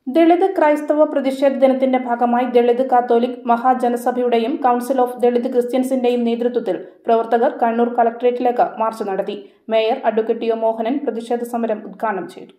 ദളിത് ക്രൈസ്തവ പ്രതിഷേധ ദിനത്തിന്റെ ഭാഗമായി ദളിത് കാത്തോലിക് മഹാജനസഭയുടെയും കൌൺസിൽ ഓഫ് ദളിത് ക്രിസ്ത്യൻസിന്റെയും നേതൃത്വത്തിൽ പ്രവർത്തകർ കണ്ണൂർ കളക്ടറേറ്റിലേക്ക് മാർച്ച് നടത്തി mayor advocate T O Mohanan പ്രതിഷേധ സമരം ഉദ്ഘാടനം ചെയ്തു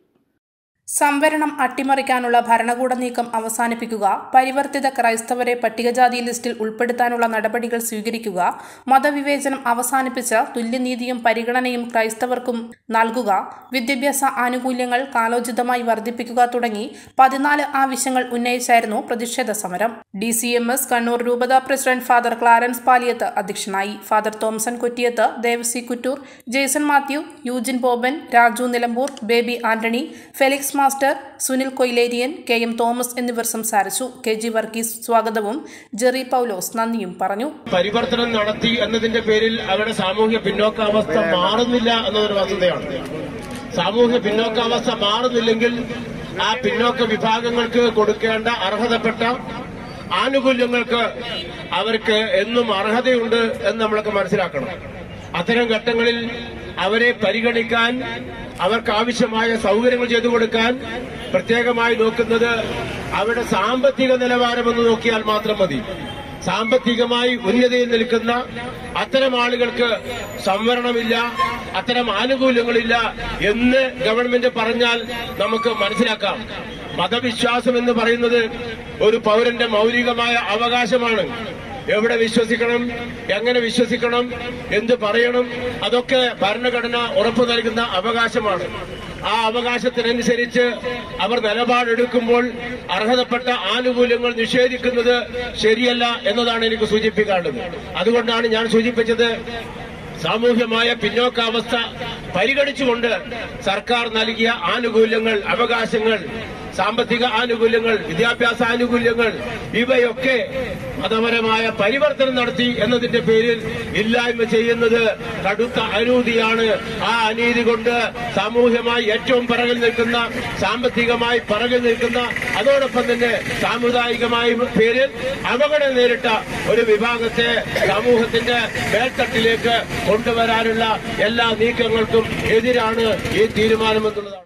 സംവരണം അട്ടിമറിക്കാനുള്ള ഭരണകൂട നീക്കം അവസാനിപ്പിക്കുക പരിവർത്തിത ക്രൈസ്തവരെ പട്ടികജാതി ലിസ്റ്റിൽ ഉൾപ്പെടുത്താനുള്ള നടപടികൾ സ്വീകരിക്കുക മതവിവേചനം അവസാനിപ്പിച്ച് തുല്യനീതിയും പരിഗണനയും ക്രൈസ്തവർക്കും നൽകുക വിദ്യാഭ്യാസ ആനുകൂല്യങ്ങൾ കാലോചിതമായി വർദ്ധിപ്പിക്കുക തുടങ്ങി പതിനാല് ആവശ്യങ്ങൾ ഉന്നയിച്ചായിരുന്നു പ്രതിഷേധ സമരം D C M S Kannur രൂപത പ്രസിഡന്റ് ഫാദർ ക്ലാരൻസ് പാലിയത്ത് അധ്യക്ഷനായി father Thomson Kottiyath Devasy Kuttoor Jaison Mathew Eugene Boban Raju Nilambur Baby Antony Felix master Sunil Koilerian K M Thomas എന്നിവർ സംസാരിച്ചു കെ ജി വർഗീസ് സ്വാഗതവും ജെറി പൗലോസ് നന്ദിയും പറഞ്ഞു പരിവർത്തനം നടത്തി എന്നതിന്റെ പേരിൽ അവരുടെ സാമൂഹ്യ പിന്നോക്കാവസ്ഥ മാറുന്നില്ല എന്നതൊരു വസ്തുതയാണ് സാമൂഹ്യ പിന്നോക്കാവസ്ഥ മാറുന്നില്ലെങ്കിൽ ആ പിന്നോക്ക വിഭാഗങ്ങൾക്ക് കൊടുക്കേണ്ട അർഹതപ്പെട്ട ആനുകൂല്യങ്ങൾക്ക് അവർക്ക് എന്നും അർഹതയുണ്ട് എന്ന് നമ്മളൊക്കെ മനസ്സിലാക്കണം അത്തരം ഘട്ടങ്ങളിൽ അവരെ പരിഗണിക്കാൻ അവർക്ക് ആവശ്യമായ സൗകര്യങ്ങൾ ചെയ്തു കൊടുക്കാൻ പ്രത്യേകമായി നോക്കുന്നത് അവരുടെ സാമ്പത്തിക നിലവാരമെന്ന് നോക്കിയാൽ മാത്രം മതി സാമ്പത്തികമായി ഉന്നതിയിൽ നിൽക്കുന്ന അത്തരം ആളുകൾക്ക് സംവരണമില്ല അത്തരം ആനുകൂല്യങ്ങളില്ല എന്ന് ഗവൺമെന്റ് പറഞ്ഞാൽ നമുക്ക് മനസ്സിലാക്കാം മതവിശ്വാസം എന്ന് പറയുന്നത് ഒരു പൗരന്റെ മൗലികമായ അവകാശമാണ് എവിടെ വിശ്വസിക്കണം എങ്ങനെ വിശ്വസിക്കണം എന്ത് പറയണം അതൊക്കെ ഭരണഘടന ഉറപ്പു നൽകുന്ന അവകാശമാണ് ആ അവകാശത്തിനനുസരിച്ച് അവർ നിലപാടെടുക്കുമ്പോൾ അർഹതപ്പെട്ട ആനുകൂല്യങ്ങൾ നിഷേധിക്കുന്നത് ശരിയല്ല എന്നതാണ് എനിക്ക് സൂചിപ്പിക്കാനുള്ളത് അതുകൊണ്ടാണ് ഞാൻ സൂചിപ്പിച്ചത് സാമൂഹ്യമായ പിന്നോക്കാവസ്ഥ പരിഗണിച്ചുകൊണ്ട് സർക്കാർ നൽകിയ ആനുകൂല്യങ്ങൾ അവകാശങ്ങൾ സാമ്പത്തിക ആനുകൂല്യങ്ങൾ വിദ്യാഭ്യാസ ആനുകൂല്യങ്ങൾ ഇവയൊക്കെ മതപരമായ പരിവർത്തനം നടത്തി എന്നതിന്റെ പേരിൽ ഇല്ലായ്മ ചെയ്യുന്നത് കടുത്ത അനീതിയാണ് ആ അനീതി കൊണ്ട് സാമൂഹ്യമായി ഏറ്റവും പിറകിൽ നിൽക്കുന്ന സാമ്പത്തികമായി പിറകിൽ നിൽക്കുന്ന അതോടൊപ്പം തന്നെ സാമുദായികമായ പേരിൽ അപകടം നേരിട്ട ഒരു വിഭാഗത്തെ സമൂഹത്തിന്റെ മേൽത്തട്ടിലേക്ക് കൊണ്ടുവരാനുള്ള എല്ലാ നീക്കങ്ങൾക്കും എതിരാണ് ഈ തീരുമാനമെന്നുള്ളതാണ്